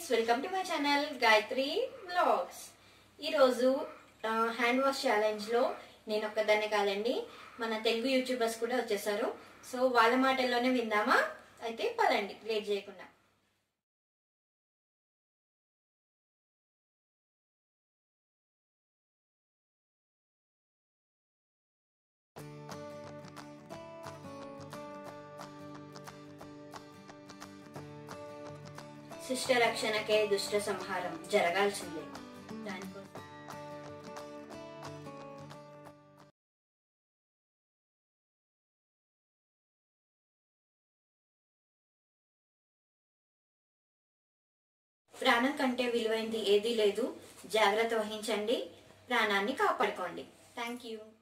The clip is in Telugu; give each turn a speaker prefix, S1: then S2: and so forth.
S1: friends welcome to my channel Gayatri blogs ఈరోజు హ్యాండ్ వాష్ ఛాలెంజ్లో నేను ఒక్కదాన్నే కాదండి మన తెలుగు యూట్యూబర్స్ కూడా వచ్చేసారు సో వాళ్ళ మాటల్లోనే విందామా అయితే పదండి లేట్ చేయకుండా శిష్ట రక్షణకే దుష్ట సంహారం జరగాల్సిందే దానికోసం ప్రాణం కంటే విలువైంది ఏదీ లేదు జాగ్రత్త వహించండి ప్రాణాన్ని కాపాడుకోండి థ్యాంక్ యూ